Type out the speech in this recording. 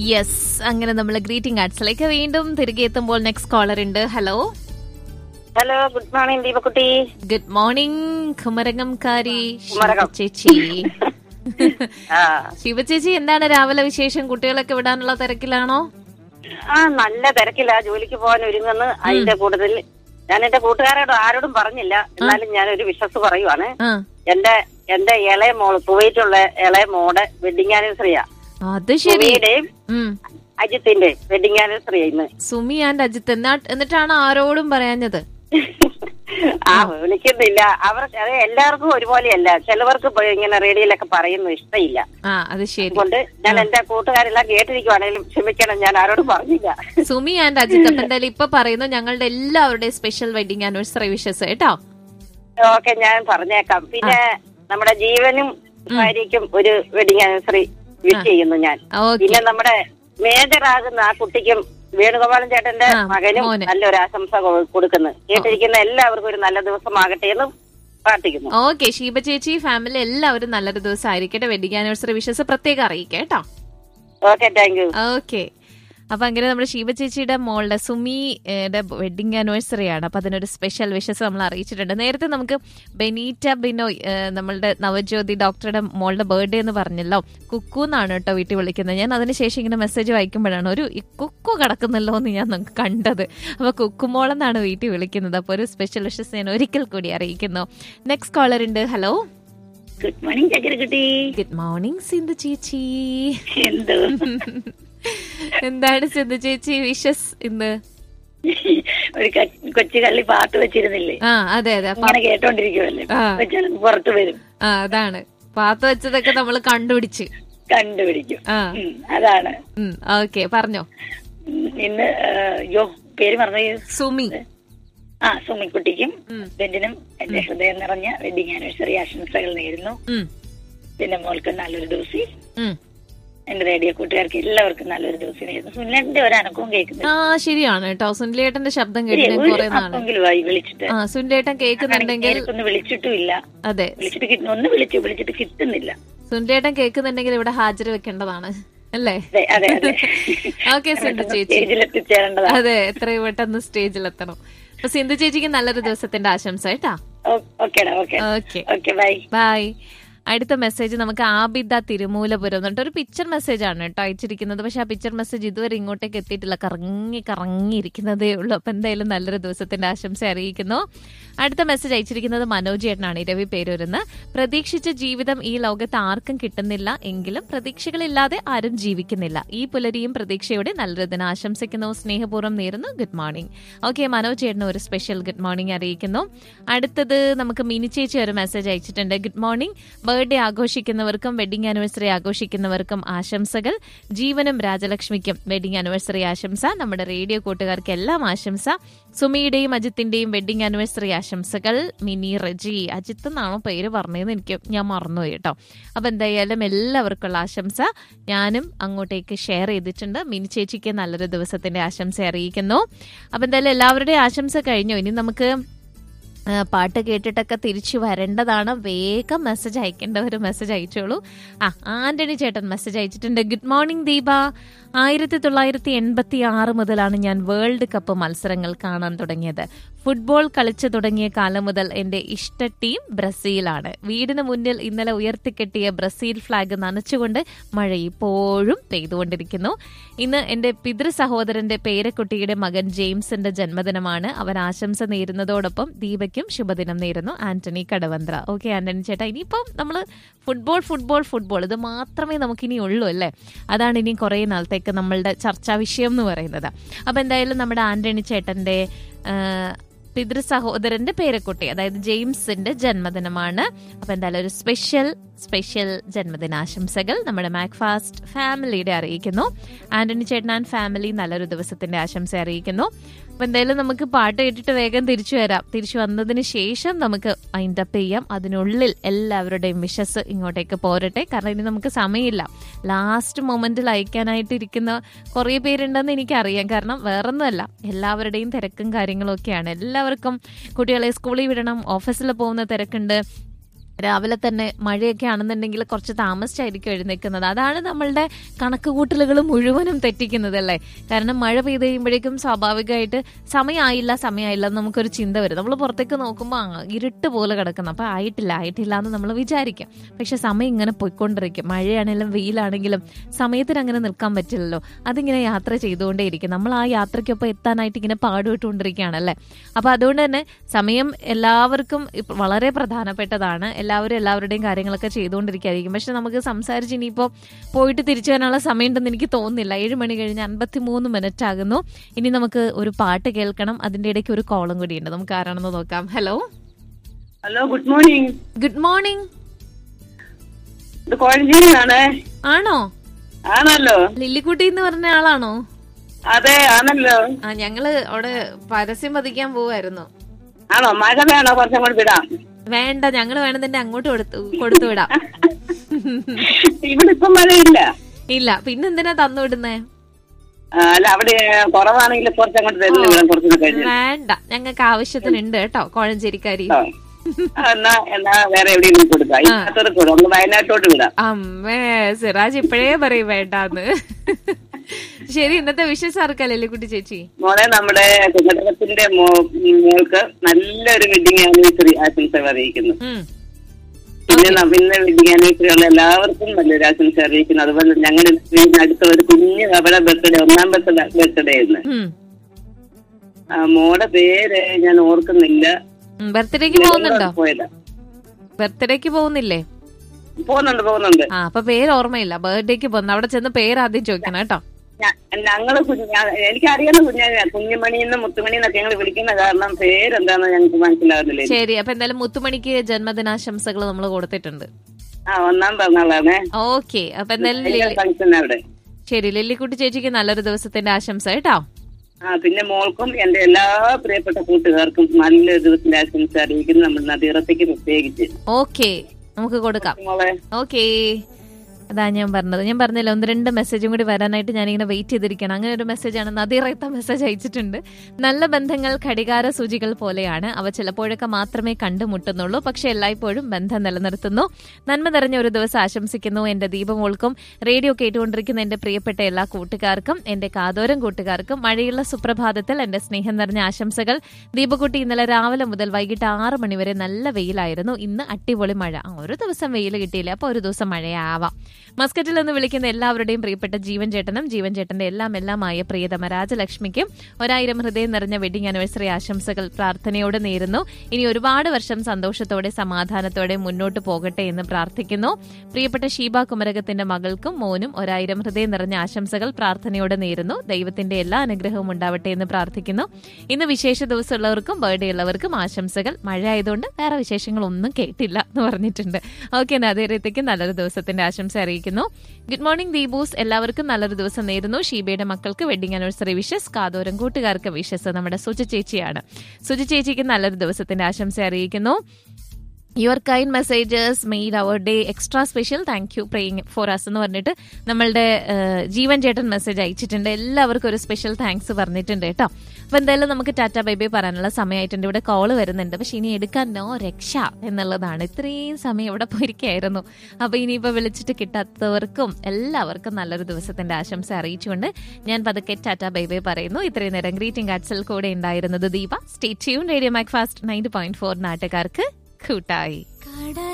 Yes അങ്ങനെ നമ്മൾ greeting കാർഡ്സിലേക്ക് വീണ്ടും തിരികെ എത്തുമ്പോൾ നെക്സ്റ്റ് കോളർ ഉണ്ട് hello hello good morning Deepakkutty good morning കുമരകംകാരി കുമരകം. ചേച്ചി ആ ശിവ ചേച്ചി എന്താണ് രാവിലെ വിശേഷം കുട്ടികളൊക്കെ വിടാനുള്ള തിരക്കിലാണോ ആ നല്ല തിരക്കില്ല ജോലിക്ക് പോകാൻ ഒരുങ്ങുന്നു അതിന്റെ കൂടുതൽ ഞാൻ എന്റെ കൂട്ടുകാരോട് ആരോടും പറഞ്ഞില്ല എന്നാലും ഞാൻ ഒരു വിശ്വസ് പറയുവാണ് ആ എന്റെ എന്റെ ഇളയ മോള് കുവൈറ്റുള്ള ഇളയ മോടെ വെഡിങ് ആനിവേഴ്സറിയാ അത് ശരി സുമിയുടെയും ഉം അജിത്തിന്റെ വെഡിങ് ആനിവേഴ്സറി ഇന്ന് സുമി ആൻഡ് അജിത്ത് എന്നാ എന്നിട്ടാണ് ആരോടും പറയാഞ്ഞത് ആ വിളിക്കുന്നില്ല അവർക്ക് അത് എല്ലാവർക്കും ഒരുപോലെയല്ല ചിലവർക്ക് ഇപ്പൊ ഇങ്ങനെ റേഡിയോയിലൊക്കെ പറയുന്നത് ഇഷ്ടമില്ല ആ അത് ശരി അതുകൊണ്ട് ഞാൻ എന്റെ കൂട്ടുകാരെല്ലാം കേട്ടിരിക്കുവാണെങ്കിലും ക്ഷമിക്കണം ഞാൻ ആരോടും പറഞ്ഞില്ല സുമി ആൻഡ് അജിത്ത് അപ്പൊ എന്തായാലും ഇപ്പൊ പറയുന്നു ഞങ്ങളുടെ എല്ലാവരുടെയും സ്പെഷ്യൽ വെഡിങ് ആനിവേഴ്സറി വിഷസ് കേട്ടോ ഓക്കെ ഞാൻ പറഞ്ഞേക്കാം പിന്നെ നമ്മുടെ ജീവനും ഭാര്യയ്ക്കും ഒരു വെഡിങ് ആനിവേഴ്സറി വിഷ് ചെയ്യുന്നു ഞാൻ ഓക്കെ പിന്നെ നമ്മുടെ മേജർ ആകുന്ന ആ കുട്ടിക്കും വേണുഗോപാലൻ ചേട്ടന്റെ ആ, മകനും മോന്. നല്ലൊരു ആശംസ കൊ- കൊടുക്കുന്നു കേട്ടിരിക്കുന്ന എല്ലാവർക്കും ഒരു നല്ല ദിവസമാകട്ടെ എന്ന് പ്രാർത്ഥിക്കുന്നു ഓക്കെ ഷീബ ചേച്ചി ഫാമിലി എല്ലാവരും നല്ലൊരു ദിവസം ആയിരിക്കട്ടെ വെഡിങ് ആനിവേഴ്സറി വിഷസ് പ്രത്യേകം അറിയിക്കാം കേട്ടോ ഓക്കെ താങ്ക് യു ഓക്കെ അപ്പൊ അങ്ങനെ നമ്മുടെ ശിവ ചേച്ചിയുടെ മോളുടെ സുമിയുടെ വെഡിങ് ആനിവേഴ്സറി ആണ് അപ്പൊ അതിനൊരു സ്പെഷ്യൽ വിഷസ് നമ്മൾ അറിയിച്ചിട്ടുണ്ട് നേരത്തെ നമുക്ക് ബെനീറ്റ ബിനോയ് ഏഹ്, നമ്മളുടെ നവജ്യോതി ഡോക്ടറുടെ മോളുടെ ബർത്ത്ഡേ എന്ന് പറഞ്ഞല്ലോ കുക്കു എന്നാണ് കേട്ടോ വീട്ടിൽ വിളിക്കുന്നത് ഞാൻ അതിനുശേഷം ഇങ്ങനെ മെസ്സേജ് വായിക്കുമ്പോഴാണ് ഒരു ഈ കുക്കു കിടക്കുന്നല്ലോ എന്ന് ഞാൻ നമുക്ക് കണ്ടത് അപ്പൊ കുക്കുമോളെന്നാണ് വീട്ടിൽ വിളിക്കുന്നത് അപ്പൊ ഒരു സ്പെഷ്യൽ വിഷസ് ഞാൻ ഒരിക്കൽ കൂടി അറിയിക്കുന്നു നെക്സ്റ്റ് കോളർ ഉണ്ട് ഹലോ ഗുഡ് മോർണിംഗ് ചക്കരക്കുട്ടി ഗുഡ് മോർണിംഗ് സിന്ധു ചേച്ചി എന്തോ എന്താണ് സിന്ധു ചേച്ചി വിഷസ് ഇന്ന് ഒരു കൊച്ചു കള്ളി പാട്ട് വെച്ചിരുന്നില്ലേ ആ അതെ അതെ അപ്പൊ അങ്ങനെ കേട്ടോണ്ടിരിക്കുവല്ലേ ആ. വെച്ചാൽ പുറത്തു വരും ആ അതാണ് പാത്ത് വെച്ചതൊക്കെ നമ്മൾ കണ്ടുപിടിച്ച് കണ്ടുപിടിക്കും ആ ഉം, അതാണ് ഓക്കെ പറഞ്ഞോ ഉം, ഇന്ന് യോ പേര് പറഞ്ഞു സുമി ആ സുമിക്കുട്ടിക്കും ഉം. ബെന്റിനും എന്റെ ഹൃദയം നിറഞ്ഞ വെഡിങ് ആനിവേഴ്സറി ആശംസകൾ നേരുന്നു ഉം, പിന്നെ മോൾക്ക് നല്ലൊരു ദിവസം ഉം. എന്റെ റേഡിയോ കൂട്ടുകാർക്ക് എല്ലാവർക്കും നല്ലൊരു ദിവസം നേരുന്നു സുനിലിന്റെ ഒരു അനക്കവും കേൾക്കുന്നില്ല ആ ശരിയാണ് കേട്ടോ സുനിലേട്ടന്റെ ശബ്ദം കേട്ട് ഞാൻ ഒരു കുറെ നാള് അപ്പെങ്കിലും ആയി വിളിച്ചിട്ട് ആ സുനിലേട്ടൻ കേൾക്കുന്നുണ്ടെങ്കിൽ ഒന്ന് വിളിച്ചിട്ടും ഇല്ല അതെ വിളിച്ചിട്ട് കിട്ടുന്നു ഒന്ന് വിളിച്ചു വിളിച്ചിട്ട് കിട്ടുന്നില്ല സുനിലേട്ടൻ കേൾക്കുന്നുണ്ടെങ്കിൽ ഇവിടെ ഹാജർ വെക്കേണ്ടതാണ് അല്ലേ അതെ അതെ അതെ ഓക്കെ സിന്ധു ചേച്ചി സ്റ്റേജിൽ എത്തിച്ചേരേണ്ടതാണ് അതെ എത്രയും പെട്ടെന്ന് സ്റ്റേജിലെത്തണം അപ്പൊ സിന്ധു ചേച്ചിക്ക് നല്ലൊരു ദിവസത്തിന്റെ ആശംസ കേട്ടാ ഓക്കേടാ okay okay okay bye bye അടുത്ത മെസ്സേജ് നമുക്ക് ആബിദ തിരുമൂലപുരം എന്നിട്ട് ഒരു പിക്ചർ മെസ്സേജ് ആണ് കേട്ടോ അയച്ചിരിക്കുന്നത് പക്ഷെ ആ പിക്ചർ മെസ്സേജ് ഇതുവരെ ഇങ്ങോട്ടേക്ക് എത്തിയിട്ടില്ല കറങ്ങി കറങ്ങി ഇരിക്കുന്നതേ ഉള്ളൂ അപ്പൊ എന്തായാലും നല്ലൊരു ദിവസത്തിന്റെ ആശംസ അറിയിക്കുന്നു അടുത്ത മെസ്സേജ് അയച്ചിരിക്കുന്നത് മനോജ് ചേട്ടനാണ് ഇരവി പേരൂരുന്ന് പ്രതീക്ഷിച്ച ജീവിതം ഈ ലോകത്ത് ആർക്കും കിട്ടുന്നില്ല എങ്കിലും പ്രതീക്ഷകളില്ലാതെ ആരും ജീവിക്കുന്നില്ല ഈ പുലരിയും പ്രതീക്ഷയോടെ നല്ലൊരു ദിനം ആശംസിക്കുന്നു സ്നേഹപൂർവ്വം നേരുന്നു ഗുഡ് മോർണിംഗ് ഓക്കെ മനോജ് ചേട്ടന് ഒരു സ്പെഷ്യൽ ഗുഡ് മോർണിംഗ് അറിയിക്കുന്നു അടുത്തത് നമുക്ക് മിനി ചേച്ചി ഒരു മെസ്സേജ് അയച്ചിട്ടുണ്ട് ഗുഡ് മോർണിംഗ് ബർത്ത്ഡേ ആഘോഷിക്കുന്നവർക്കും വെഡിങ് ആനിവേഴ്സറി ആഘോഷിക്കുന്നവർക്കും ആശംസകൾ ജീവനും രാജലക്ഷ്മിക്കും വെഡിങ് ആനിവേഴ്സറി ആശംസ നമ്മുടെ റേഡിയോ കൂട്ടുകാർക്ക് എല്ലാം ആശംസ സുമിയുടെയും അജിത്തിന്റെയും വെഡിങ് ആനിവേഴ്സറി ആശംസകൾ മിനി റജി അജിത്ത് എന്നാണോ പേര് പറഞ്ഞതെന്ന് എനിക്ക് ഞാൻ മറന്നുപോയി കേട്ടോ അപ്പൊ എന്തായാലും എല്ലാവർക്കുള്ള ആശംസ ഞാനും അങ്ങോട്ടേക്ക് ഷെയർ ചെയ്തിട്ടുണ്ട് മിനി ചേച്ചിക്ക് നല്ലൊരു ദിവസത്തിന്റെ ആശംസ അറിയിക്കുന്നു അപ്പൊ എന്തായാലും എല്ലാവരുടെയും ആശംസ കഴിഞ്ഞു ഇനി നമുക്ക് ആ, പാട്ട് കേട്ടിട്ടൊക്കെ തിരിച്ചു വരേണ്ടതാണ് വേഗം മെസ്സേജ് അയക്കേണ്ടവർ മെസ്സേജ് അയച്ചോളൂ ആ ആന്റണി ചേട്ടൻ മെസ്സേജ് അയച്ചിട്ടുണ്ട് ഗുഡ് മോർണിംഗ് ദീപ ആയിരത്തി തൊള്ളായിരത്തി എൺപത്തി ആറ് മുതലാണ് ഞാൻ വേൾഡ് കപ്പ് മത്സരങ്ങൾ കാണാൻ തുടങ്ങിയത് ഫുട്ബോൾ കളിച്ചു തുടങ്ങിയ കാലം മുതൽ എന്റെ ഇഷ്ട ടീം ബ്രസീലാണ് വീടിന് മുന്നിൽ ഇന്നലെ ഉയർത്തിക്കെട്ടിയ ബ്രസീൽ ഫ്ലാഗ് നനച്ചുകൊണ്ട് മഴ ഇപ്പോഴും പെയ്തുകൊണ്ടിരിക്കുന്നു ഇന്ന് എന്റെ പിതൃ സഹോദരന്റെ പേരക്കുട്ടിയുടെ മകൻ ജെയിംസിന്റെ ജന്മദിനമാണ് അവൻ ആശംസ നേരുന്നതോടൊപ്പം ദീപയ്ക്കും ശുഭദിനം നേരുന്നു ആന്റണി കടവന്ത്ര ഓക്കെ ആന്റണി ചേട്ടാ ഇനിയിപ്പം നമ്മൾ ഫുട്ബോൾ ഫുട്ബോൾ ഫുട്ബോൾ ഇത് മാത്രമേ നമുക്കിനി ഉള്ളൂ അല്ലേ അതാണ് ഇനി കുറേ നാളത്തേക്ക് നമ്മളുടെ ചർച്ചാ വിഷയം എന്ന് പറയുന്നത് അപ്പൊ എന്തായാലും നമ്മുടെ ആന്റണി ചേട്ടന്റെ ആ, പിതൃ സഹോദരന്റെ പേരക്കുട്ടി അതായത് ജെയിംസിന്റെ ജന്മദിനമാണ് അപ്പൊ എന്തായാലും ഒരു സ്പെഷ്യൽ സ്പെഷ്യൽ ജന്മദിനാശംസകൾ നമ്മുടെ മാക്ഫാസ്റ്റ് ഫാമിലിയുടെ അറിയിക്കുന്നു ആന്റണി ചേട്ടൻ ആൻഡ് ഫാമിലി നല്ലൊരു ദിവസത്തിന്റെ ആശംസ അറിയിക്കുന്നു അപ്പൊ എന്തായാലും നമുക്ക് പാട്ട് കേട്ടിട്ട് വേഗം തിരിച്ചു വരാം തിരിച്ചു വന്നതിന് ശേഷം നമുക്ക് വൈൻഡ് അപ്പ് ചെയ്യാം അതിനുള്ളിൽ എല്ലാവരുടെയും വിഷസ് ഇങ്ങോട്ടേക്ക് പോരട്ടെ കാരണം ഇനി നമുക്ക് സമയമില്ല ലാസ്റ്റ് മൊമെന്റിൽ അയക്കാനായിട്ട് ഇരിക്കുന്ന കുറേ പേരുണ്ടെന്ന് എനിക്കറിയാം കാരണം വേറൊന്നുമല്ല എല്ലാവരുടെയും തിരക്കും കാര്യങ്ങളും ഒക്കെയാണ് എല്ലാവർക്കും കുട്ടികളെ സ്കൂളിൽ വിടണം ഓഫീസിൽ പോകുന്ന തിരക്കുണ്ട് രാവിലെ തന്നെ മഴയൊക്കെ ആണെന്നുണ്ടെങ്കിൽ കുറച്ച് താമസിച്ചായിരിക്കും എഴുന്നേക്കുന്നത് അതാണ് നമ്മളുടെ കണക്കുകൂട്ടലുകൾ മുഴുവനും തെറ്റിക്കുന്നത് അല്ലേ കാരണം മഴ പെയ്ത് കഴിയുമ്പോഴേക്കും സ്വാഭാവികമായിട്ട് സമയമായില്ല സമയമായില്ല എന്ന് നമുക്കൊരു ചിന്ത വരും നമ്മൾ പുറത്തേക്ക് നോക്കുമ്പോൾ ആ, ഇരുട്ട് പോലെ കിടക്കുന്നു അപ്പൊ ആയിട്ടില്ല ആയിട്ടില്ല എന്ന് നമ്മൾ വിചാരിക്കും പക്ഷെ സമയം ഇങ്ങനെ പോയിക്കൊണ്ടിരിക്കും മഴയാണെങ്കിലും വെയിലാണെങ്കിലും സമയത്തിന് അങ്ങനെ നിൽക്കാൻ പറ്റില്ലല്ലോ അതിങ്ങനെ യാത്ര ചെയ്തുകൊണ്ടേയിരിക്കും നമ്മൾ ആ യാത്രയ്ക്കൊപ്പം എത്താനായിട്ട് ഇങ്ങനെ പാടുപെട്ടുകൊണ്ടിരിക്കുകയാണല്ലേ അപ്പൊ അതുകൊണ്ട് തന്നെ സമയം എല്ലാവർക്കും ഇപ്പ- വളരെ പ്രധാനപ്പെട്ടതാണ് എല്ലാവരും എല്ലാവരുടെയും കാര്യങ്ങളൊക്കെ ചെയ്തുകൊണ്ടിരിക്കുകയായിരിക്കും പക്ഷെ നമുക്ക് സംസാരിച്ച് ഇനിയിപ്പോൾ പോയിട്ട് തിരിച്ചു വരാനുള്ള സമയമുണ്ടെന്ന് എനിക്ക് തോന്നുന്നില്ല ഏഴ് മണി കഴിഞ്ഞ് അൻപത്തി മൂന്ന് മിനിറ്റ് ആകുന്നു ഇനി നമുക്ക് ഒരു പാട്ട് കേൾക്കണം അതിന്റെ ഇടയ്ക്ക് ഒരു കോളും കൂടിയുണ്ട് നമുക്ക് ആരാണെന്ന് നോക്കാം hello hello good morning good morning ഇത് കോഴഞ്ചേരിയാണ് ആണോ ആണല്ലോ ലില്ലിക്കുട്ടി എന്ന് പറഞ്ഞ ആളാണോ അതെ ആണല്ലോ ആ ഞങ്ങള് അവിടെ പരസ്യം പതിക്കാൻ പോവായിരുന്നു ആണോ മഴ വേണോ കുറച്ചും കൂടി വിടാം വേണ്ട ഞങ്ങള് വേണമെന്നെ അങ്ങോട്ട് കൊടുത്തു കൊടുത്തു വിടാം ഇവിടെ ഇപ്പം മഴയില്ല ഇല്ല പിന്നെന്തിനാ തന്നു വിടുന്നേ ആ, അല്ല അവിടെ കുറവാണെങ്കിൽ കുറച്ചങ്ങോട്ട് തരുന്നു വിടാം കുറച്ചുകൂടെ കഴിഞ്ഞ് വേണ്ട ഞങ്ങൾക്ക് ആവശ്യത്തിനുണ്ട് കേട്ടോ കോഴഞ്ചേരിക്കാരി ആ. ആ, എന്നാ എന്നാ വേറെ എവിടെയെങ്കിലും കൊടുക്കാം ഇല്ലാത്തവർക്ക് വിടാം നമുക്ക് വയനാട്ടോട്ട് വിടാം അമ്മേ സിറാജ് ഇപ്പോഴേ പറയും വേണ്ടാന്ന് ശരി ഇന്നത്തെ വിശേഷം ആർക്കല്ലേ കുട്ടി ചേച്ചി മോളെ നമ്മുടെ കുമരകത്തിന്റെ മോൾക്ക് നല്ലൊരു വെഡിങ് ആനിവേഴ്സറി ആശംസ അറിയിക്കുന്നു ഉം. പിന്നെ ന- പിന്നെ വെഡിങ് ആനിവേഴ്സറി ഉള്ള എല്ലാവർക്കും നല്ലൊരു ആശംസ അറിയിക്കുന്നു അതുപോലെ ഞങ്ങൾ അടുത്ത ഒരു കുഞ്ഞ് അവിടെ ബർത്ത്ഡേ ഒന്നാം ബർത്ത്ഡേ ബർത്ത്ഡേ ഇന്ന് ഉം. ആ, മോടെ പേര് ഞാൻ ഓർക്കുന്നില്ല ഉം. ബർത്ത്ഡേക്ക് പോകുന്നുണ്ടോ പോയതാ ബർത്ത്ഡേക്ക് പോകുന്നില്ലേ പോകുന്നുണ്ട് പോകുന്നുണ്ട് ആ അപ്പൊ പേര് ഓർമ്മയില്ല ബർത്ത്ഡേക്ക് പോകുന്നു അവിടെ ചെന്ന് പേര് ആദ്യം ചോദിക്കണം കേട്ടോ ഞ- ഞങ്ങള് കുഞ്ഞ് ഞാൻ- എനിക്കറിയാവുന്ന കുഞ്ഞ കുഞ്ഞുമണി എന്ന് മുത്തുമണി എന്നൊക്കെ ഞങ്ങൾ വിളിക്കുന്ന കാരണം പേരെന്താന്ന് ഞങ്ങൾക്ക് മനസ്സിലാവുന്നില്ല ശരി അപ്പൊ എന്തായാലും മുത്തുമണിക്ക് ജന്മദിനാശംസകൾ നമ്മൾ കൊടുത്തിട്ടുണ്ട് ആ ഒന്നാം പിറന്നാളാണ് ഓക്കെ അപ്പൊ എന്തായാലും ലില്ലി- ഫംഗ്ഷൻ അവിടെ ശരി ലില്ലിക്കുട്ടി ചേച്ചിക്ക് നല്ലൊരു ദിവസത്തിന്റെ ആശംസ കേട്ടോ ആ പിന്നെ മോൾക്കും എന്റെ എല്ലാ പ്രിയപ്പെട്ട കൂട്ടുകാർക്കും നല്ലൊരു ദിവസത്തിന്റെ ആശംസ അറിയിക്കുന്നു നമ്മൾ നദീറത്തേക്ക് പ്രത്യേകിച്ച് ഓക്കെ നമുക്ക് കൊടുക്കാം മോളെ ഓക്കേ അതാ ഞാൻ പറഞ്ഞത് ഞാൻ പറഞ്ഞില്ല ഒന്ന് രണ്ട് മെസ്സേജും കൂടി വരാനായിട്ട് ഞാനിങ്ങനെ വെയിറ്റ് ചെയ്തിരിക്കണം അങ്ങനെ ഒരു മെസ്സേജാണ് നദിറയത്ത മെസ്സേജ് അയച്ചിട്ടുണ്ട് നല്ല ബന്ധങ്ങൾ ഘടികാര സൂചികൾ പോലെയാണ് അവ ചിലപ്പോഴൊക്കെ മാത്രമേ കണ്ടുമുട്ടുന്നുള്ളൂ പക്ഷെ എല്ലായ്പ്പോഴും ബന്ധം നിലനിർത്തുന്നു നന്മ നിറഞ്ഞ ഒരു ദിവസം ആശംസിക്കുന്നു എന്റെ ദീപമോൾക്കും റേഡിയോ കേട്ടുകൊണ്ടിരിക്കുന്ന എന്റെ പ്രിയപ്പെട്ട എല്ലാ കൂട്ടുകാർക്കും എന്റെ കാതോരം കൂട്ടുകാർക്കും മഴയുള്ള സുപ്രഭാതത്തിൽ എന്റെ സ്നേഹം നിറഞ്ഞ ആശംസകൾ ദീപകുട്ടി ഇന്നലെ രാവിലെ മുതൽ വൈകിട്ട് ആറ് മണിവരെ നല്ല വെയിലായിരുന്നു ഇന്ന് അടിപൊളി മഴ ആ, ഒരു ദിവസം വെയിൽ കിട്ടിയില്ല അപ്പൊ ഒരു ദിവസം മഴയാവാം മസ്കറ്റിൽ നിന്ന് വിളിക്കുന്ന എല്ലാവരുടെയും പ്രിയപ്പെട്ട ജീവൻ ചേട്ടനും ജീവൻ ചേട്ടന്റെ എല്ലാം എല്ലാമായ പ്രിയതമ രാജലക്ഷ്മിക്കും ഒരായിരം ഹൃദയം നിറഞ്ഞ വെഡിങ് ആനിവേഴ്സറി ആശംസകൾ പ്രാർത്ഥനയോടെ നേരുന്നു ഇനി ഒരുപാട് വർഷം സന്തോഷത്തോടെ സമാധാനത്തോടെ മുന്നോട്ട് പോകട്ടെ എന്ന് പ്രാർത്ഥിക്കുന്നു പ്രിയപ്പെട്ട ഷീബ കുമരകത്തിന്റെ മകൾക്കും മോനും ഒരായിരം ഹൃദയം നിറഞ്ഞ ആശംസകൾ പ്രാർത്ഥനയോടെ നേരുന്നു ദൈവത്തിന്റെ എല്ലാ അനുഗ്രഹവും ഉണ്ടാവട്ടെ എന്ന് പ്രാർത്ഥിക്കുന്നു ഇന്ന് വിശേഷ ദിവസമുള്ളവർക്കും ബർത്ത്ഡേ ഉള്ളവർക്കും ആശംസകൾ മഴ ആയതുകൊണ്ട് വേറെ വിശേഷങ്ങളൊന്നും കേട്ടില്ല എന്ന് പറഞ്ഞിട്ടുണ്ട് ഓക്കെ നദീരത്തേക്ക് നല്ലൊരു ദിവസത്തിന്റെ ആശംസ അറിയിക്കുന്നു ഗുഡ് മോർണിംഗ് ദീപൂസ് എല്ലാവർക്കും നല്ലൊരു ദിവസം നേരുന്നു ഷീബയുടെ മക്കൾക്ക് വെഡിങ് ആനിവേഴ്സറി വിഷസ് കാതോരം കൂട്ടുകാർക്ക് വിഷസ് നമ്മുടെ സുജ ചേച്ചിയാണ് സുജ ചേച്ചിക്ക് നല്ലൊരു ദിവസത്തിന്റെ ആശംസ അറിയിക്കുന്നു your kind messages made our day extra special thank you praying for us എന്ന് പറഞ്ഞിട്ട് നമ്മളുടെ ഏഹ്, ജീവൻ ചേട്ടൻ മെസ്സേജ് അയച്ചിട്ടുണ്ട് എല്ലാവർക്കും ഒരു സ്പെഷ്യൽ താങ്ക്സ് പറഞ്ഞിട്ടുണ്ട് കേട്ടോ അപ്പൊ എന്തായാലും നമുക്ക് ടാറ്റ ബൈ ബൈ പറയാനുള്ള സമയമായിട്ടുണ്ട് ഇവിടെ കോള് വരുന്നുണ്ട് പക്ഷെ ഇനി എടുക്കാൻ നോ രക്ഷ എന്നുള്ളതാണ് ഇത്രയും സമയം ഇവിടെ പോയിരിക്കായിരുന്നു അപ്പൊ ഇനിയിപ്പോ വിളിച്ചിട്ട് കിട്ടാത്തവർക്കും എല്ലാവർക്കും നല്ലൊരു ദിവസത്തിന്റെ ആശംസ അറിയിച്ചുകൊണ്ട് ഞാൻ പതുക്കെ ടാറ്റ ബൈ ബൈ പറയുന്നു ഇത്രയും നേരം ഗ്രീറ്റിംഗ് കാർഡ്സിൽ കൂടെ ഉണ്ടായിരുന്നത് Deepa stay tune radio Macfast ninety point four നാട്ടുകാർക്ക് കൂട്ടായി